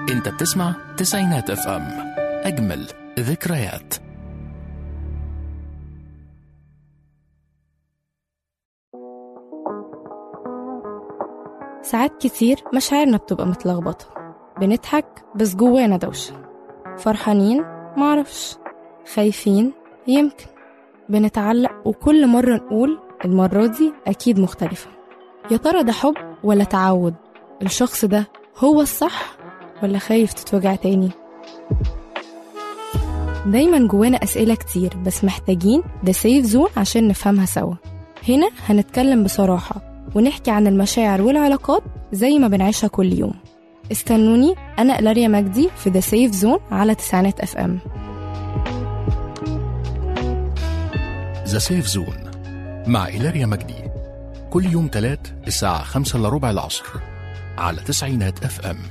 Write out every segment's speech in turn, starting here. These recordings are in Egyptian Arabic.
انت بتسمع تسعينات اف ام اجمل ذكريات ساعات كتير مشاعرنا بتبقى متلخبطة بنضحك بس جوانا دوشة فرحانين معرفش خايفين يمكن بنتعلق وكل مرة نقول المرة دي أكيد مختلفة يا ترى ده حب ولا تعود الشخص ده هو الصح ولا خايف تتوجع تاني دايما جوانا أسئلة كتير بس محتاجين ده سيف زون عشان نفهمها سوا هنا هنتكلم بصراحة ونحكي عن المشاعر والعلاقات زي ما بنعيشها كل يوم استنوني أنا إلاريا مجدي في ذا سيف زون على تسعينات اف ام ذا سيف زون مع إيلاريا مجدي كل يوم تلات الساعة خمسة إلا ربع العصر على تسعينات اف ام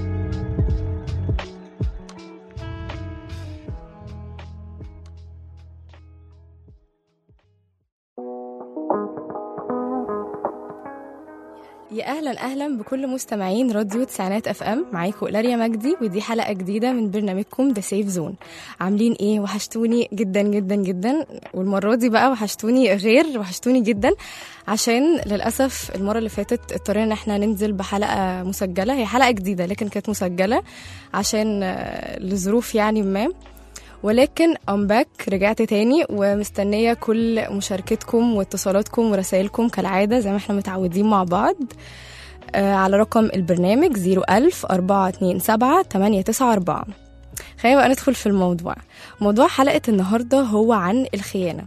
يا اهلا اهلا بكل مستمعين راديو تسعينات اف ام معاكم لاريا مجدي ودي حلقه جديده من برنامجكم ذا سيف زون عاملين ايه وحشتوني جدا جدا جدا والمره دي بقى وحشتوني غير وحشتوني جدا عشان للاسف المره اللي فاتت اضطرينا ان احنا ننزل بحلقه مسجله هي حلقه جديده لكن كانت مسجله عشان آه، لظروف يعني ما ولكن ام باك رجعت تاني ومستنيه كل مشاركتكم واتصالاتكم ورسائلكم كالعاده زي ما احنا متعودين مع بعض آه، على رقم البرنامج 01000 427 894 خلينا بقى ندخل في الموضوع موضوع حلقة النهاردة هو عن الخيانة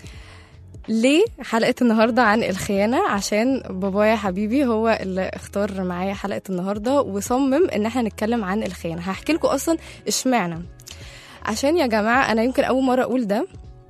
ليه حلقة النهاردة عن الخيانة عشان بابايا حبيبي هو اللي اختار معايا حلقة النهاردة وصمم ان احنا نتكلم عن الخيانة هحكي لكم اصلا اشمعنى عشان يا جماعة انا يمكن اول مرة اقول ده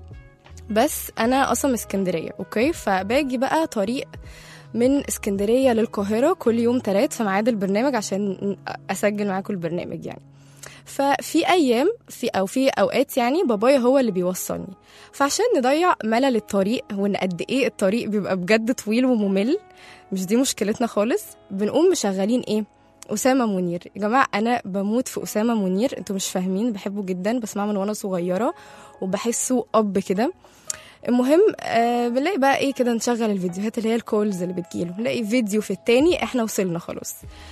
بس انا اصلا من اسكندرية اوكي فباجي بقى طريق من اسكندرية للقاهرة كل يوم تلات في ميعاد البرنامج عشان اسجل معاكم البرنامج يعني ففي ايام في او في اوقات يعني بابايا هو اللي بيوصلني فعشان نضيع ملل الطريق وان قد ايه الطريق بيبقى بجد طويل وممل مش دي مشكلتنا خالص بنقوم مشغلين ايه أسامة منير يا جماعة أنا بموت في أسامة منير أنتوا مش فاهمين بحبه جدا بسمعه من وأنا صغيرة وبحسه أب كده المهم آه بنلاقي بقى ايه كده نشغل الفيديوهات اللي هي الكولز اللي بتجيله نلاقي فيديو في التاني احنا وصلنا خلاص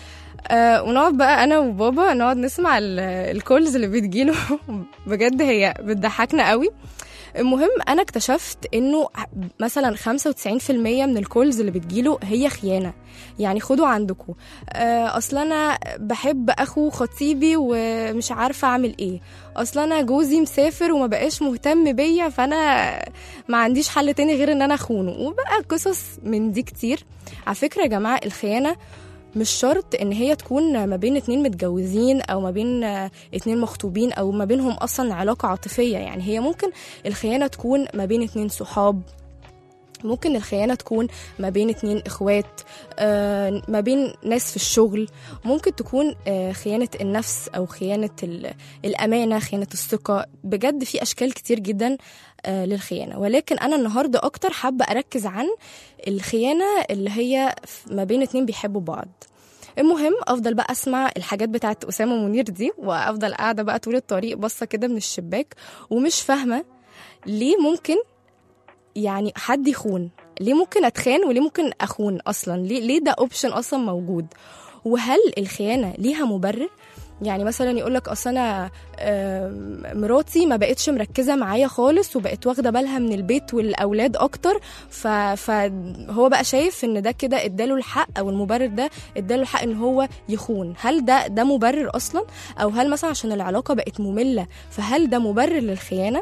آه ونقعد بقى انا وبابا نقعد نسمع ال- الكولز اللي بتجيله بجد هي بتضحكنا قوي المهم انا اكتشفت انه مثلا 95% من الكولز اللي بتجيله هي خيانه يعني خدوا عندكم آه، اصل انا بحب اخو خطيبي ومش عارفه اعمل ايه اصل انا جوزي مسافر وما بقاش مهتم بيا فانا ما عنديش حل تاني غير ان انا اخونه وبقى قصص من دي كتير على فكره يا جماعه الخيانه مش شرط ان هي تكون ما بين اتنين متجوزين او ما بين آه، اتنين مخطوبين او ما بينهم اصلا علاقه عاطفيه يعني هي ممكن الخيانه تكون ما بين اتنين صحاب ممكن الخيانة تكون ما بين اتنين اخوات آه، ما بين ناس في الشغل ممكن تكون آه، خيانة النفس أو خيانة ال- الأمانة خيانة الثقة بجد في أشكال كتير جدا آه، للخيانة ولكن أنا النهاردة أكتر حابة أركز عن الخيانة اللي هي ف- ما بين اتنين بيحبوا بعض المهم افضل بقى اسمع الحاجات بتاعت اسامه منير دي وافضل قاعده بقى طول الطريق باصه كده من الشباك ومش فاهمه ليه ممكن يعني حد يخون ليه ممكن اتخان وليه ممكن اخون اصلا ليه ليه ده اوبشن اصلا موجود وهل الخيانه ليها مبرر يعني مثلا يقول لك اصل انا آم، مراتي ما بقتش مركزه معايا خالص وبقت واخده بالها من البيت والاولاد اكتر ف- فهو بقى شايف ان ده كده اداله الحق او المبرر ده اداله الحق ان هو يخون هل ده ده مبرر اصلا او هل مثلا عشان العلاقه بقت ممله فهل ده مبرر للخيانه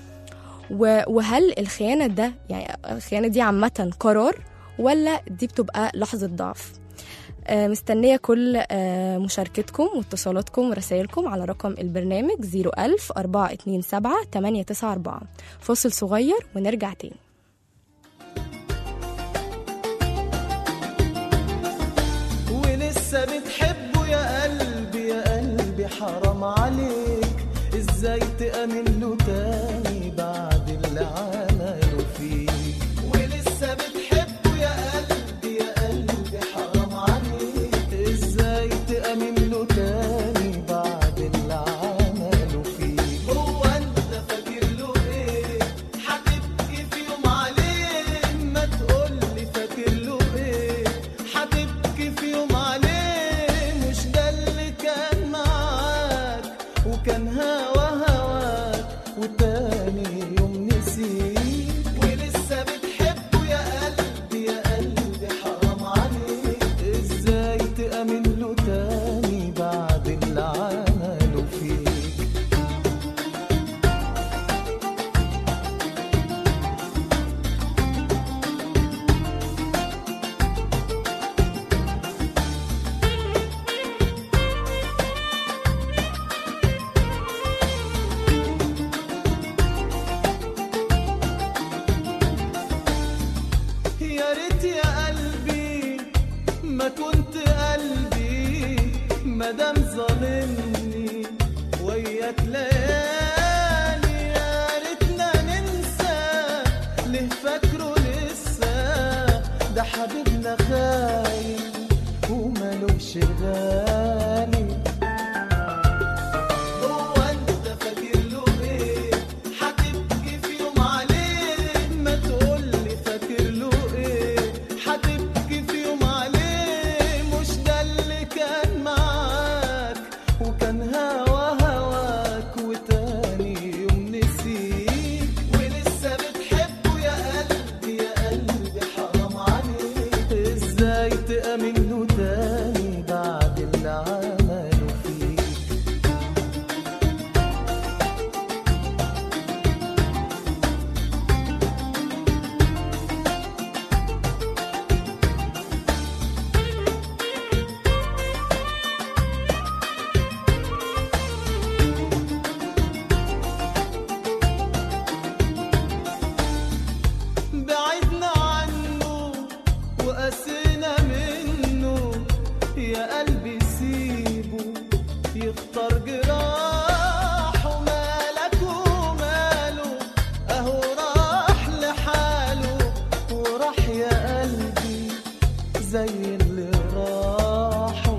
و- وهل الخيانة ده يعني الخيانة دي عامة قرار ولا دي بتبقى لحظة ضعف آه، مستنية كل آه، مشاركتكم واتصالاتكم ورسائلكم على رقم البرنامج 01000 427 894 فاصل صغير ونرجع تاني ولسه بتحبه يا قلبي يا قلبي حرام عليك ازاي تأمن له تاني بعد اللي عمله فيك ولسه بتحبه يا قلبي يا قلبي حرام عليك ازاي تأمن له تاني ما كنت قلبي مدام ظالمني وياك ليالي يا ريتنا ننسى ليه فاكره لسه ده حبيبنا خاين ومالوش غالي هو انت فاكر له ايه هتبكي في يوم عليه ما تقولي فاكر له ايه هتبكي في يوم عليه مش ده اللي كان معاك وكان هوا هواك وتاني يوم نسيك ولسه بتحبه يا قلبي يا قلبي حرام عليك ازاي تأمن له تاني بعد اللي عمله فيك بعدنا عنه وقسينا منه يا قلبي سيبه يختار جراحه مالك وماله اهو راح لحاله وراح يا قلبي زي اللي راحوا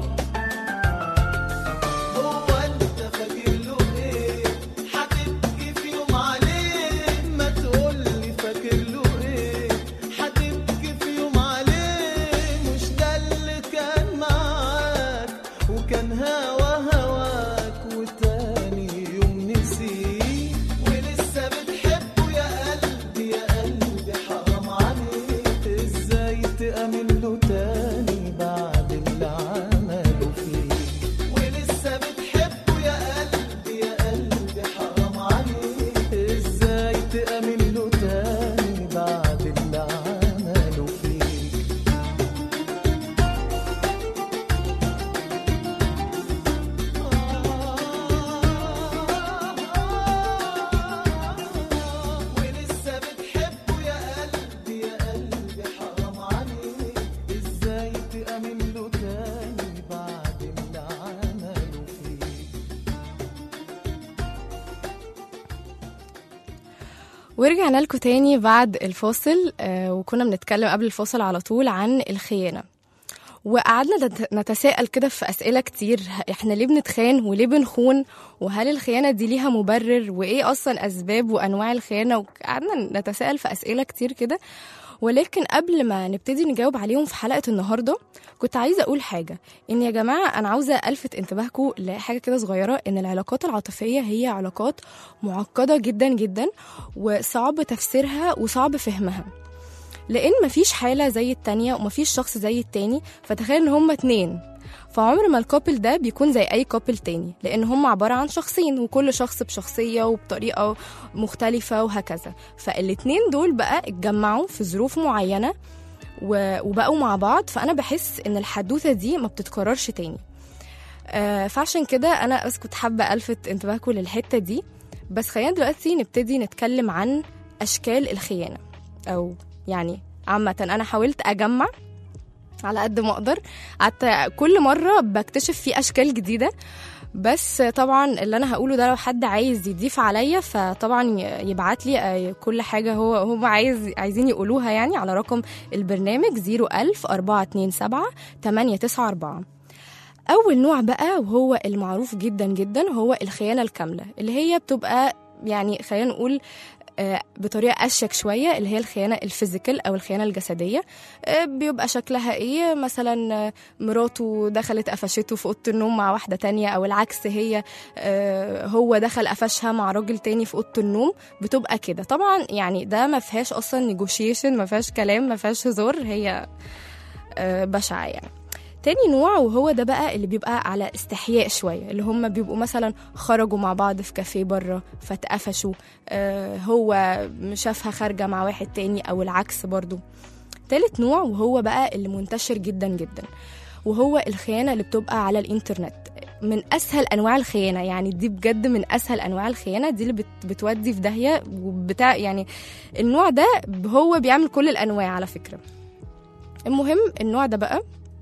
هو انت فاكر له ايه هتبكي في يوم عليه ما تقولي فاكر له ايه هتبكي في يوم عليه مش ده اللي كان معاك وكان هوا هواك وتاني يوم نسيك ولسه بتحبه يا قلبي يا قلبي حرام عليك ازاي تأمن له تاني بعد اللي عمله فيك ولسه بتحبه يا قلبي يا قلبي حرام عليك ازاي تأمن له تاني بعد اللي عمله فيك ولسه بتحبه يا قلبي يا قلبي حرام عليك ازاي تأمن له تاني بعد اللي عمله فيك ورجعنا لكم تاني بعد الفاصل آه، وكنا بنتكلم قبل الفاصل على طول عن الخيانة وقعدنا نت- نتساءل كده في أسئلة كتير احنا ليه بنتخان وليه بنخون وهل الخيانة دي ليها مبرر وايه أصلا أسباب وأنواع الخيانة وقعدنا نتساءل في أسئلة كتير كده ولكن قبل ما نبتدي نجاوب عليهم في حلقة النهاردة كنت عايزة أقول حاجة إن يا جماعة أنا عاوزة ألفت انتباهكم لحاجة كده صغيرة إن العلاقات العاطفية هي علاقات معقدة جدا جدا وصعب تفسيرها وصعب فهمها لان مفيش حاله زي التانية ومفيش شخص زي التاني فتخيل ان هما اتنين فعمر ما الكابل ده بيكون زي اي كابل تاني لان هم عباره عن شخصين وكل شخص بشخصيه وبطريقه مختلفه وهكذا فالاتنين دول بقى اتجمعوا في ظروف معينه و- وبقوا مع بعض فانا بحس ان الحدوته دي ما بتتكررش تاني آه، فعشان كده انا بس كنت حابه الفت انتباهكم للحته دي بس خلينا دلوقتي نبتدي نتكلم عن اشكال الخيانه او يعني عامه انا حاولت اجمع على قد ما اقدر حتى كل مره بكتشف فيه اشكال جديده بس طبعا اللي انا هقوله ده لو حد عايز يضيف عليا فطبعا يبعت لي كل حاجه هو هم عايز عايزين يقولوها يعني على رقم البرنامج 01000 427 894 أول نوع بقى وهو المعروف جدا جدا هو الخيانة الكاملة اللي هي بتبقى يعني خلينا نقول آه، بطريقة أشيك شوية اللي هي الخيانة الفيزيكال أو الخيانة الجسدية آه، بيبقى شكلها إيه مثلا آه، مراته دخلت قفشته في أوضة النوم مع واحدة تانية أو العكس هي آه، هو دخل قفشها مع راجل تاني في أوضة النوم بتبقى كده طبعا يعني ده ما فيهاش أصلا نيجوشيشن ما فيهاش كلام ما فيهاش هزار هي آه، بشعة يعني تاني نوع وهو ده بقى اللي بيبقى على استحياء شوية اللي هم بيبقوا مثلا خرجوا مع بعض في كافيه بره فاتقفشوا آه هو شافها خارجة مع واحد تاني أو العكس برضو تالت نوع وهو بقى اللي منتشر جدا جدا وهو الخيانة اللي بتبقى على الإنترنت من أسهل أنواع الخيانة يعني دي بجد من أسهل أنواع الخيانة دي اللي بت بتودي في داهية وبتاع يعني النوع ده هو بيعمل كل الأنواع على فكرة المهم النوع ده بقى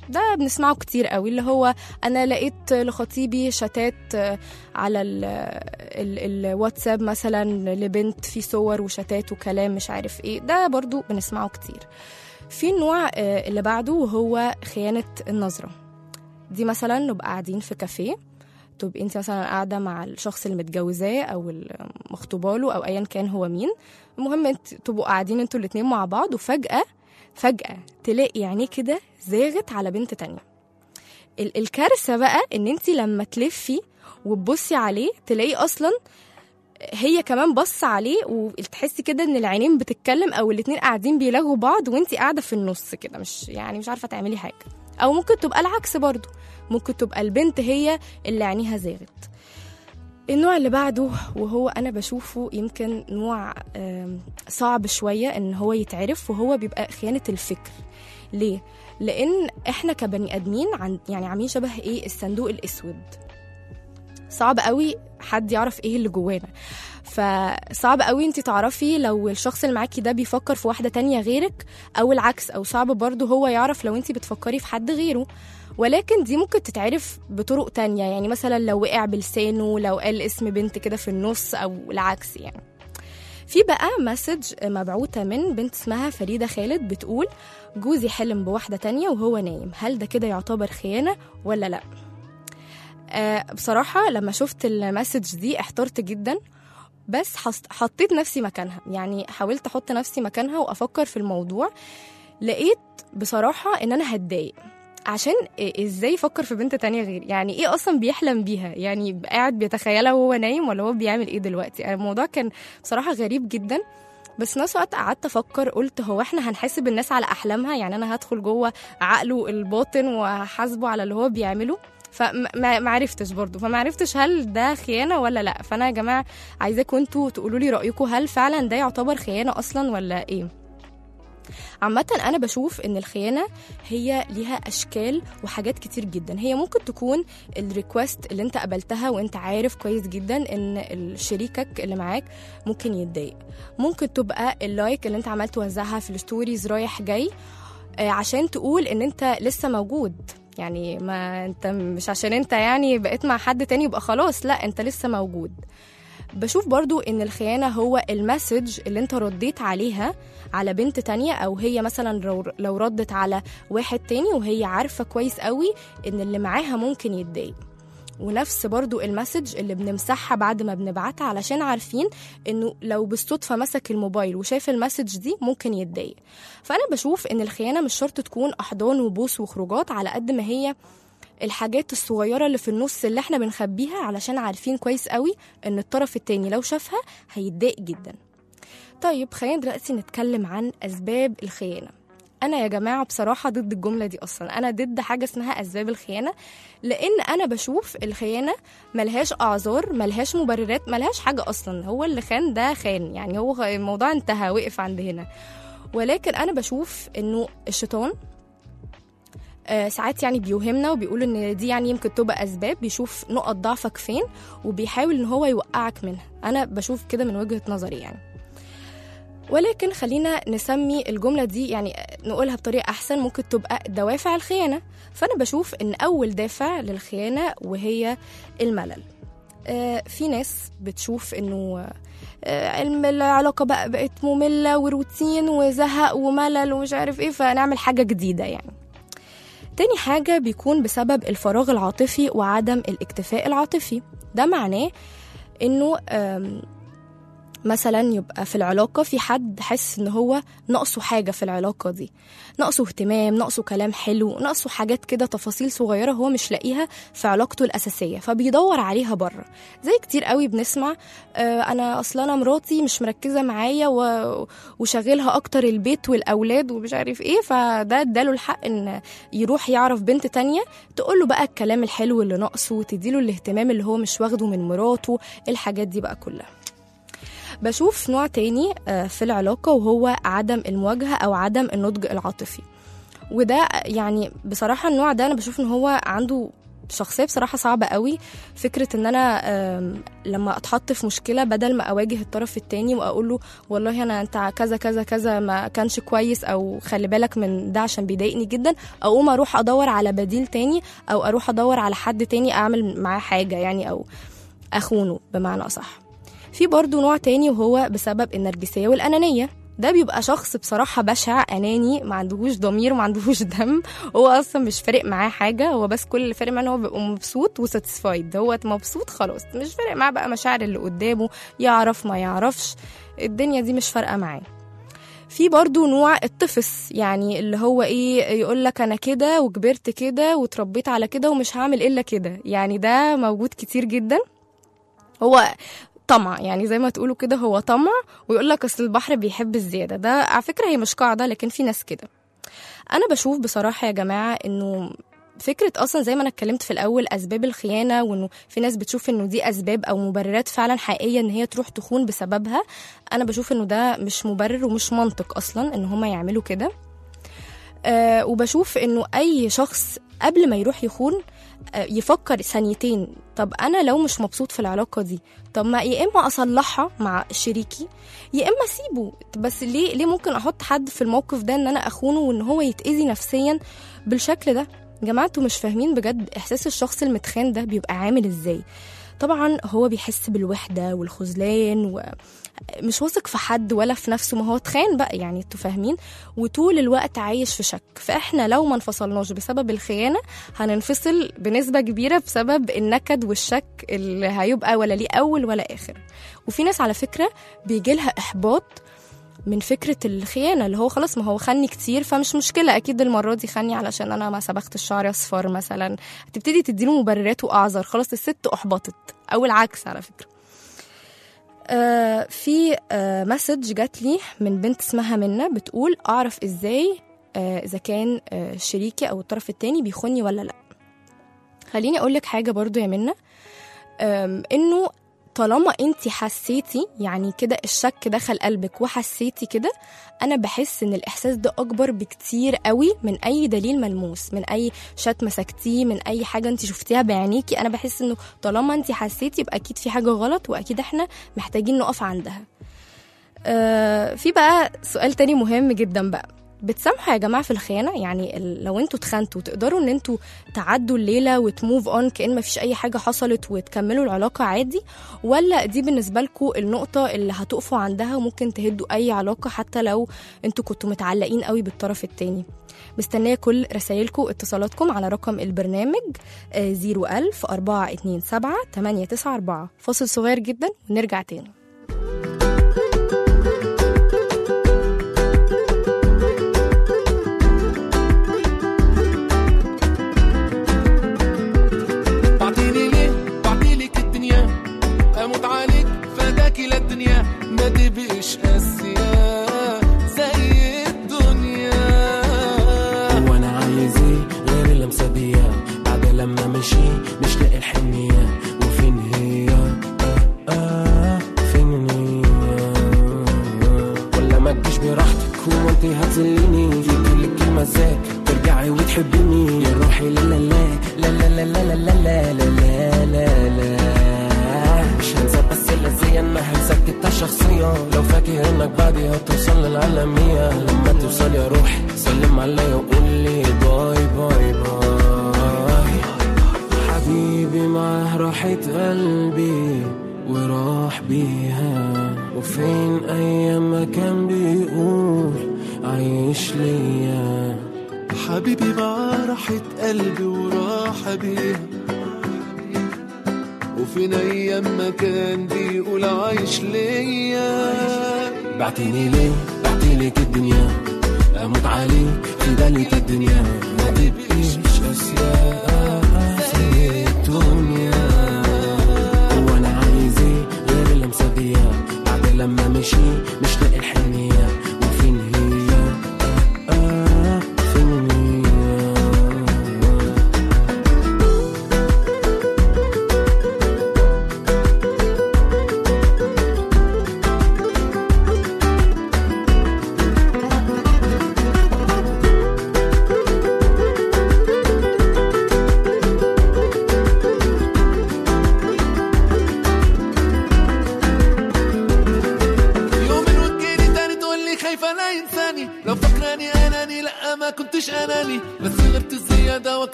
ده بنسمعه كتير قوي اللي هو انا لقيت لخطيبي شتات آه، على ال ال الواتساب مثلا لبنت في صور وشتات وكلام مش عارف ايه ده برضو بنسمعه كتير في النوع آه، اللي بعده وهو خيانة النظرة دي مثلا نبقى قاعدين في كافيه تبقي انت مثلا قاعده مع الشخص اللي متجوزاه او المخطوبه له او ايا كان هو مين المهم انت تبقوا قاعدين انتوا الاتنين مع بعض وفجاه فجاه تلاقي عينيه كده زاغت على بنت تانية ال- الكارثه بقى ان انت لما تلفي وتبصي عليه تلاقيه اصلا هي كمان بص عليه وتحسي كده ان العينين بتتكلم او الاتنين قاعدين بيلاغوا بعض وانت قاعده في النص كده مش يعني مش عارفه تعملي حاجه او ممكن تبقى العكس برضو ممكن تبقى البنت هي اللي عينيها زاغت النوع اللي بعده وهو انا بشوفه يمكن نوع آم، صعب شويه ان هو يتعرف وهو بيبقى خيانه الفكر ليه لان احنا كبني ادمين عن يعني عاملين شبه ايه الصندوق الاسود صعب قوي حد يعرف ايه اللي جوانا فصعب قوي انت تعرفي لو الشخص اللي معاكي ده بيفكر في واحده تانية غيرك او العكس او صعب برضه هو يعرف لو انت بتفكري في حد غيره ولكن دي ممكن تتعرف بطرق تانية يعني مثلا لو وقع بلسانه لو قال اسم بنت كده في النص او العكس يعني في بقى مسج مبعوثة من بنت اسمها فريدة خالد بتقول جوزي حلم بواحدة تانية وهو نايم هل ده كده يعتبر خيانة ولا لا آه بصراحة لما شفت المسج دي احترت جدا بس حص- حطيت نفسي مكانها يعني حاولت احط نفسي مكانها وافكر في الموضوع لقيت بصراحة ان انا هتضايق عشان إيه- ازاي يفكر في بنت تانية غير يعني ايه اصلا بيحلم بيها يعني قاعد بيتخيلها وهو نايم ولا هو بيعمل ايه دلوقتي يعني الموضوع كان بصراحة غريب جدا بس نفس الوقت قعدت افكر قلت هو احنا هنحاسب الناس على احلامها يعني انا هدخل جوه عقله الباطن وهحاسبه على اللي هو بيعمله فما عرفتش برضه فما عرفتش هل ده خيانه ولا لا فانا يا جماعه عايزاكم انتوا تقولوا لي رايكم هل فعلا ده يعتبر خيانه اصلا ولا ايه عامة أنا بشوف إن الخيانة هي ليها أشكال وحاجات كتير جدا هي ممكن تكون الريكوست اللي أنت قبلتها وأنت عارف كويس جدا إن شريكك اللي معاك ممكن يتضايق ممكن تبقى اللايك اللي أنت عمال توزعها في الستوريز رايح جاي آه، عشان تقول إن أنت لسه موجود يعني ما انت مش عشان انت يعني بقيت مع حد تاني يبقى خلاص لا انت لسه موجود بشوف برضو ان الخيانة هو المسج اللي انت رديت عليها على بنت تانية او هي مثلا لو- لو ردت على واحد تاني وهي عارفة كويس قوي ان اللي معاها ممكن يتضايق ونفس برضو المسج اللي بنمسحها بعد ما بنبعتها علشان عارفين انه لو بالصدفة مسك الموبايل وشاف المسج دي ممكن يتضايق فانا بشوف ان الخيانة مش شرط تكون احضان وبوس وخروجات على قد ما هي الحاجات الصغيرة اللي في النص اللي احنا بنخبيها علشان عارفين كويس قوي ان الطرف التاني لو شافها هيتضايق جدا طيب خلينا دلوقتي نتكلم عن اسباب الخيانة انا يا جماعة بصراحة ضد الجملة دي اصلا انا ضد حاجة اسمها اسباب الخيانة لان انا بشوف الخيانة ملهاش اعذار ملهاش مبررات ملهاش حاجة اصلا هو اللي خان ده خان يعني هو خ- الموضوع انتهى وقف عند هنا ولكن انا بشوف انه الشيطان آه، ساعات يعني بيوهمنا وبيقول ان دي يعني يمكن تبقى اسباب بيشوف نقط ضعفك فين وبيحاول ان هو يوقعك منها انا بشوف كده من وجهة نظري يعني ولكن خلينا نسمي الجملة دي يعني نقولها بطريقة أحسن ممكن تبقى دوافع الخيانة فأنا بشوف إن أول دافع للخيانة وهي الملل آه، في ناس بتشوف إنه آه، الم- العلاقة بقى بقت مملة وروتين وزهق وملل ومش عارف إيه فنعمل حاجة جديدة يعني تاني حاجة بيكون بسبب الفراغ العاطفي وعدم الاكتفاء العاطفي ده معناه إنه آم، مثلا يبقى في العلاقة في حد حس ان هو ناقصه حاجة في العلاقة دي ناقصه اهتمام ناقصه كلام حلو ناقصه حاجات كده تفاصيل صغيرة هو مش لاقيها في علاقته الأساسية فبيدور عليها بره زي كتير قوي بنسمع آه انا اصلا انا مراتي مش مركزة معايا و... وشغلها اكتر البيت والاولاد ومش عارف ايه فده اداله الحق ان يروح يعرف بنت تانية تقول له بقى الكلام الحلو اللي ناقصه وتديله الاهتمام اللي هو مش واخده من مراته الحاجات دي بقى كلها بشوف نوع تاني آه، في العلاقة وهو عدم المواجهة أو عدم النضج العاطفي وده يعني بصراحة النوع ده أنا بشوف إن هو عنده شخصيه بصراحه صعبه قوي فكره ان انا آم، لما اتحط في مشكله بدل ما اواجه الطرف التاني واقول له والله انا انت كذا كذا كذا ما كانش كويس او خلي بالك من ده عشان بيضايقني جدا اقوم اروح ادور على بديل تاني او اروح ادور على حد تاني اعمل معاه حاجه يعني او اخونه بمعنى اصح في برضو نوع تاني وهو بسبب النرجسيه والانانيه ده بيبقى شخص بصراحة بشع أناني ما عندهوش ضمير ما عندهوش دم هو أصلا مش فارق معاه حاجة هو بس كل اللي فارق معاه إن هو بيبقى مبسوط وساتسفايد هو مبسوط خلاص مش فارق معاه بقى مشاعر اللي قدامه يعرف ما يعرفش الدنيا دي مش فارقة معاه في برضو نوع الطفس يعني اللي هو ايه يقول لك انا كده وكبرت كده وتربيت على كده ومش هعمل الا كده يعني ده موجود كتير جدا هو طمع يعني زي ما تقولوا كده هو طمع ويقول لك اصل البحر بيحب الزياده ده على فكره هي مش قاعده لكن في ناس كده انا بشوف بصراحه يا جماعه انه فكرة أصلا زي ما أنا اتكلمت في الأول أسباب الخيانة وإنه في ناس بتشوف إنه دي أسباب أو مبررات فعلا حقيقية إن هي تروح تخون بسببها أنا بشوف إنه ده مش مبرر ومش منطق أصلا إن هما يعملوا كده آه وبشوف إنه أي شخص قبل ما يروح يخون آه، يفكر ثانيتين طب انا لو مش مبسوط في العلاقه دي طب ما يا اما اصلحها مع شريكي يا اما اسيبه بس ليه ليه ممكن احط حد في الموقف ده ان انا اخونه وان هو يتاذي نفسيا بالشكل ده جماعه انتوا مش فاهمين بجد احساس الشخص المتخان ده بيبقى عامل ازاي طبعا هو بيحس بالوحده والخذلان ومش واثق في حد ولا في نفسه ما هو اتخان بقى يعني انتوا فاهمين وطول الوقت عايش في شك فاحنا لو ما انفصلناش بسبب الخيانه هننفصل بنسبه كبيره بسبب النكد والشك اللي هيبقى ولا ليه اول ولا اخر وفي ناس على فكره بيجي لها احباط من فكرة الخيانة اللي هو خلاص ما هو خني كتير فمش مشكلة أكيد المرة دي خني علشان أنا ما صبغت الشعر أصفر مثلا هتبتدي تديله مبررات وأعذر خلاص الست أحبطت أو العكس على فكرة آه في آه مسج جات لي من بنت اسمها منى بتقول أعرف إزاي آه إذا كان آه شريكي أو الطرف التاني بيخوني ولا لأ خليني أقول لك حاجة برضو يا منى آم، إنه طالما انت حسيتي يعني كده الشك دخل قلبك وحسيتي كده انا بحس ان الاحساس ده اكبر بكتير قوي من اي دليل ملموس من اي شات مسكتيه من اي حاجه انت شفتيها بعينيكي انا بحس انه طالما انت حسيتي يبقى اكيد في حاجه غلط واكيد احنا محتاجين نقف عندها آه في بقى سؤال تاني مهم جدا بقى بتسامحوا يا جماعه في الخيانه يعني ال- لو انتوا اتخانتوا تقدروا ان انتوا تعدوا الليله وتموف اون كان مفيش اي حاجه حصلت وتكملوا العلاقه عادي ولا دي بالنسبه لكم النقطه اللي هتقفوا عندها وممكن تهدوا اي علاقه حتى لو انتوا كنتوا متعلقين قوي بالطرف التاني مستنيه كل رسائلكم اتصالاتكم على رقم البرنامج آه، 01000 427 894 فاصل صغير جدا ونرجع تاني بعتيلي ليه بعتيلك الدنيا اموت عليك فداكي للدنيا ما تبقيش قاسية زي الدنيا وانا عايز ايه غير اللمسه دي بعد لما مشي مش لاقي الحنيه وفين هي آه آه فين هي ولا ما تجيش براحتك هو انت هتذليني يجي لك كلمه ازاي ترجعي وتحبيني يا روحي لا لا لا لا لا لا لا لا لا لا لا لا مش هنسى بس اللذية انها مسكتها شخصيا لو فاكر انك بعدي هتوصل للعالمية لما توصل يا روحي سلم عليا وقول لي باي باي باي حبيبي معاه راحت قلبي وراح بيها وفين ايام ما كان بيقول عايش ليا حبيبي معاه راحة قلبي وراحة بيها وفين ايام ما كان بيقول عايش ليا بعتيني ليه بعتيلك الدنيا اموت عليك في بالك الدنيا ما تبقيش اسيا زي الدنيا وانا عايز ايه غير اللمسه دي بعد لما مشي مش لاقي الحنيه وفين هي آه آه فين هي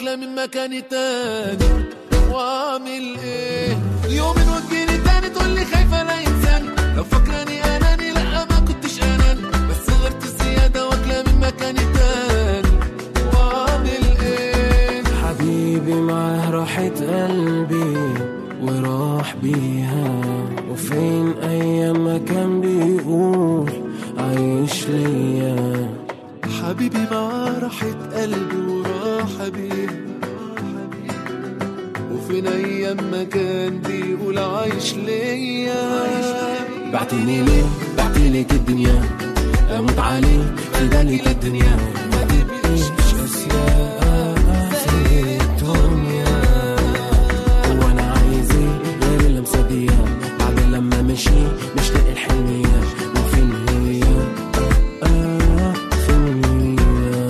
واكله من مكان تاني واعمل ايه يوم وجيني تاني تقول لي خايفه لا ينساني لو فاكراني اناني لا ما كنتش اناني بس غيرت الزياده واكله من مكان تاني واعمل ايه حبيبي معاه راحة قلبي وراح بيها وفين أيام ما كان بيقول عايش ليا حبيبي معاه راحة قلبي وراحة بيه وفين أيام ما كان بيقول عايش ليا بعتني ليه بعتلك الدنيا أموت عليك كدلك الدنيا ما تبقيش أسياء في الدنيا هو أنا عايز إيه غير اللمسة دي بعد لما مشي مش لاقي الحنية وفين هي آه فين هي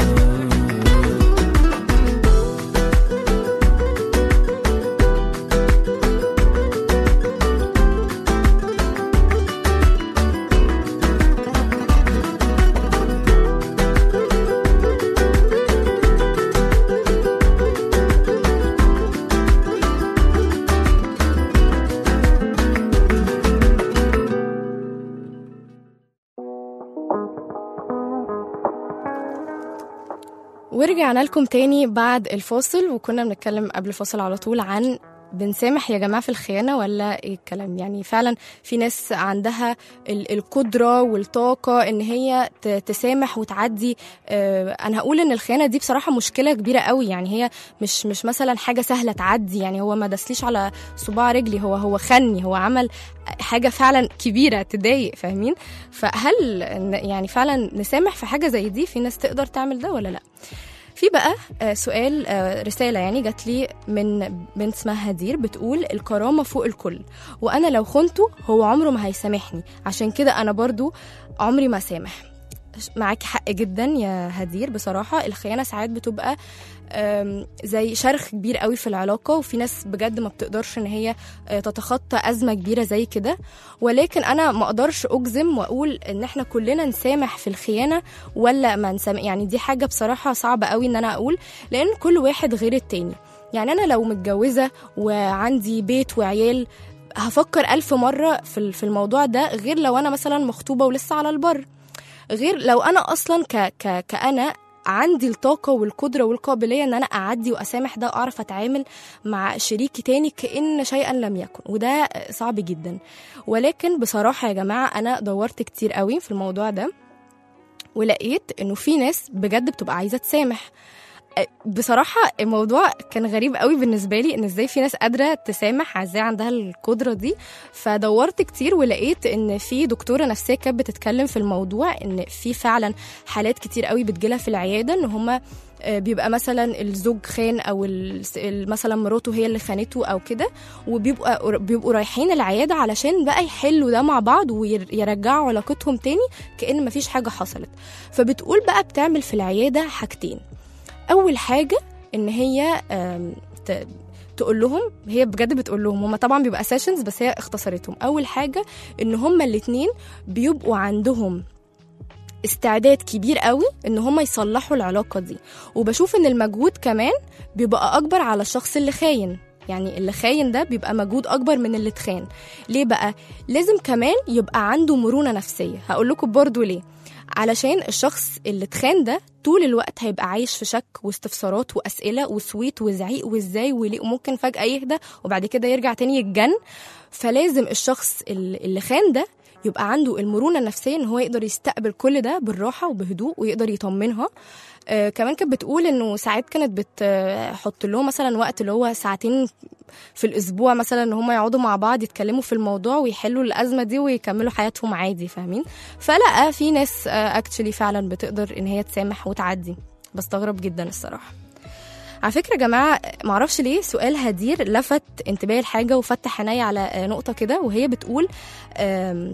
ورجعنا لكم تاني بعد الفاصل وكنا بنتكلم قبل الفاصل على طول عن بنسامح يا جماعة في الخيانة ولا ايه الكلام يعني فعلا في ناس عندها ال- القدرة والطاقة ان هي ت- تسامح وتعدي آه، انا هقول ان الخيانة دي بصراحة مشكلة كبيرة قوي يعني هي مش مش مثلا حاجة سهلة تعدي يعني هو ما دسليش على صباع رجلي هو هو خني هو عمل حاجة فعلا كبيرة تضايق فاهمين فهل ن- يعني فعلا نسامح في حاجة زي دي في ناس تقدر تعمل ده ولا لا في بقى آه، سؤال آه، رسالة يعني جات لي من بنت اسمها هدير بتقول الكرامة فوق الكل وأنا لو خنته هو عمره ما هيسامحني عشان كده أنا برضو عمري ما سامح معاكي حق جدا يا هدير بصراحة الخيانة ساعات بتبقى آم، زي شرخ كبير قوي في العلاقة وفي ناس بجد ما بتقدرش ان هي آه، تتخطى أزمة كبيرة زي كده ولكن أنا ما أقدرش أجزم وأقول إن احنا كلنا نسامح في الخيانة ولا ما نسامح يعني دي حاجة بصراحة صعبة قوي إن أنا أقول لأن كل واحد غير التاني يعني أنا لو متجوزة وعندي بيت وعيال هفكر ألف مرة في ال- في الموضوع ده غير لو أنا مثلا مخطوبة ولسه على البر غير لو أنا أصلا ك ك كأنا عندي الطاقة والقدرة والقابلية إن أنا أعدي وأسامح ده وأعرف أتعامل مع شريكي تاني كأن شيئا لم يكن وده صعب جدا ولكن بصراحة يا جماعة أنا دورت كتير قوي في الموضوع ده ولقيت إنه في ناس بجد بتبقى عايزة تسامح بصراحة الموضوع كان غريب قوي بالنسبة لي ان ازاي في ناس قادرة تسامح ازاي عندها القدرة دي فدورت كتير ولقيت ان في دكتورة نفسية كانت بتتكلم في الموضوع ان في فعلا حالات كتير قوي بتجيلها في العيادة ان هما آه، بيبقى مثلا الزوج خان او ال- ال- مثلا مراته هي اللي خانته او كده وبيبقى بيبقوا رايحين العياده علشان بقى يحلوا ده مع بعض ويرجعوا علاقتهم تاني كأن مفيش حاجه حصلت فبتقول بقى بتعمل في العياده حاجتين اول حاجه ان هي آم، ت- تقول لهم هي بجد بتقول لهم هما طبعا بيبقى سيشنز بس هي اختصرتهم اول حاجه ان هما الاتنين بيبقوا عندهم استعداد كبير قوي ان هما يصلحوا العلاقه دي وبشوف ان المجهود كمان بيبقى اكبر على الشخص اللي خاين يعني اللي خاين ده بيبقى مجهود اكبر من اللي اتخان ليه بقى لازم كمان يبقى عنده مرونه نفسيه هقول لكم برضو ليه علشان الشخص اللي اتخان ده طول الوقت هيبقى عايش في شك واستفسارات واسئله وسويت وزعيق وازاي وليه وممكن فجاه يهدى وبعد كده يرجع تاني يتجن فلازم الشخص اللي اللي خان ده يبقى عنده المرونه النفسيه ان هو يقدر يستقبل كل ده بالراحه وبهدوء ويقدر يطمنها آه كمان كانت بتقول انه ساعات كانت بتحط لهم مثلا وقت اللي هو ساعتين في الاسبوع مثلا ان هم يقعدوا مع بعض يتكلموا في الموضوع ويحلوا الازمه دي ويكملوا حياتهم عادي فاهمين فلا في ناس اكشلي فعلا بتقدر ان هي تسامح وتعدي بستغرب جدا الصراحه على فكرة يا جماعة معرفش ليه سؤال هدير لفت انتباهي لحاجة وفتح عيني على آه، نقطة كده وهي بتقول آم،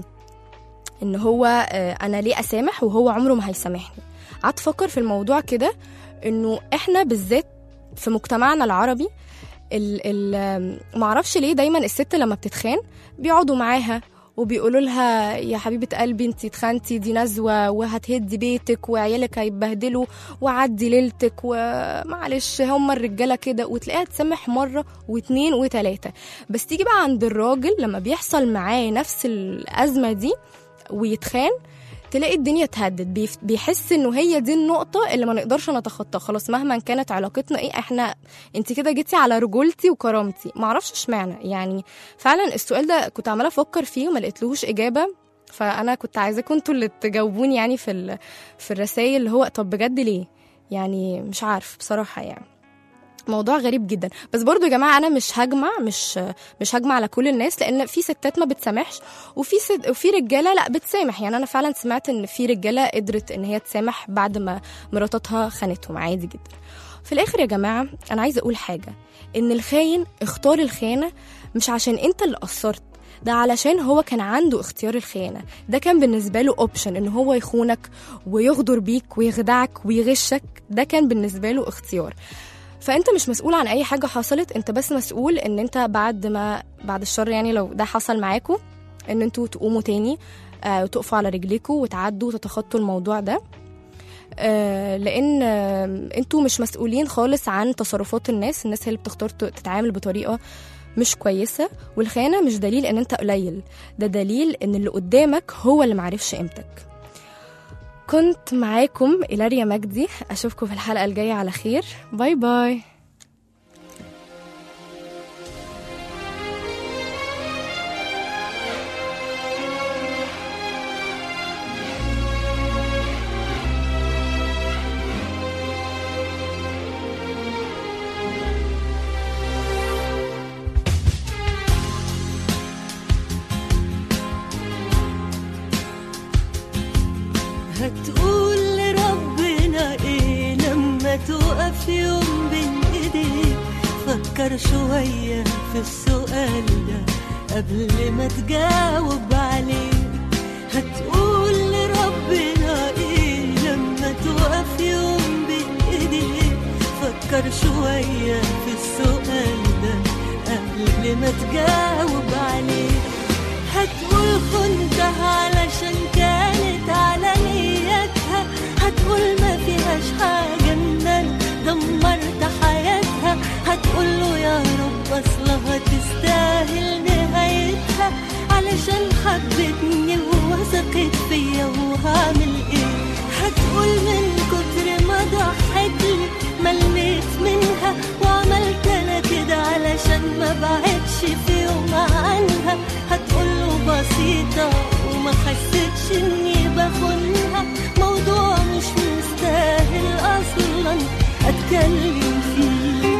ان هو آه، انا ليه اسامح وهو عمره ما هيسامحني قعدت افكر في الموضوع كده انه احنا بالذات في مجتمعنا العربي ال ال معرفش ليه دايما الست لما بتتخان بيقعدوا معاها وبيقولوا لها يا حبيبة قلبي انتي اتخنتي دي نزوة وهتهدي بيتك وعيالك هيتبهدلوا وعدي ليلتك ومعلش هما الرجالة كده وتلاقيها تسامح مرة واتنين وتلاتة بس تيجي بقى عند الراجل لما بيحصل معاه نفس الأزمة دي ويتخان تلاقي الدنيا اتهدت بيف- بيحس انه هي دي النقطة اللي ما نقدرش نتخطاها خلاص مهما كانت علاقتنا ايه احنا انت كده جيتي على رجولتي وكرامتي معرفش اشمعنى يعني فعلا السؤال ده كنت عمالة افكر فيه وما لقيتلهوش اجابة فانا كنت عايزاكم انتوا اللي تجاوبوني يعني في ال... في الرسائل اللي هو طب بجد ليه يعني مش عارف بصراحة يعني موضوع غريب جدا بس برضو يا جماعه انا مش هجمع مش مش هجمع على كل الناس لان في ستات ما بتسامحش وفي ست وفي رجاله لا بتسامح يعني انا فعلا سمعت ان في رجاله قدرت ان هي تسامح بعد ما مراتاتها خانتهم عادي جدا في الاخر يا جماعه انا عايزه اقول حاجه ان الخاين اختار الخيانه مش عشان انت اللي قصرت ده علشان هو كان عنده اختيار الخيانه ده كان بالنسبه له اوبشن ان هو يخونك ويغدر بيك ويخدعك ويغشك ده كان بالنسبه له اختيار فانت مش مسؤول عن اي حاجه حصلت انت بس مسؤول ان انت بعد ما بعد الشر يعني لو ده حصل معاكم ان انتوا تقوموا تاني آه وتقفوا على رجليكم وتعدوا وتتخطوا الموضوع ده آه لان آه انتوا مش مسؤولين خالص عن تصرفات الناس الناس هي اللي بتختار ت- تتعامل بطريقه مش كويسه والخيانه مش دليل ان انت قليل ده دليل ان اللي قدامك هو اللي معرفش قيمتك كنت معاكم إلاريا مجدي أشوفكم في الحلقة الجاية على خير باي باي هتقول لربنا ايه لما تقف يوم بين ايديك فكر شوية في السؤال ده قبل ما تجاوب عليه هتقول لربنا ايه لما تقف يوم بين ايديك فكر شوية في السؤال ده قبل ما تجاوب عليه هتقول خنتها علشان كانت على نيتها هتقول ما فيهاش حاجة ان انا دمرت حياتها هتقول له يا رب اصلها تستاهل نهايتها علشان حبتني ووثقت فيا وهعمل ايه هتقول من كتر ما ضحت لي مليت منها وعملت انا كده علشان ما بعدش في يوم عنها هتقوله بسيطة وما حسيتش اني بخونها موضوع مش مستاهل اصلا اتكلم فيه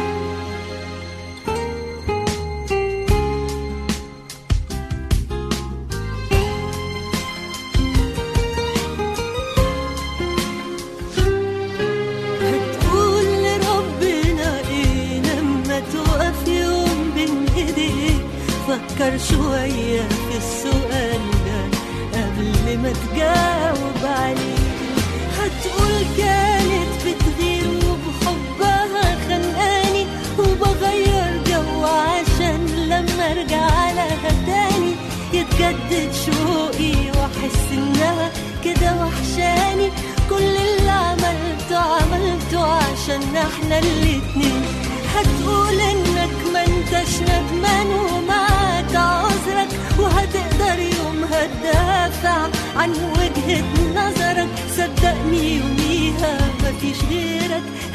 هتقول لربنا ايه لما تقف يوم بين ايديك فكر شوية في السؤال ده قبل ما تجاوب عليه هتقول كانت بتغير وبحبها خانقاني وبغير جو عشان لما ارجع لها تاني يتجدد شوقي واحس انها كده وحشاني كل اللي عملته عملته عشان احنا الاتنين هتقول انك ما انتش ندمان ومعاك عذرك وهتقدر يومها تدافع عن وجهة نظرك صدقني يوميها مفيش غيرك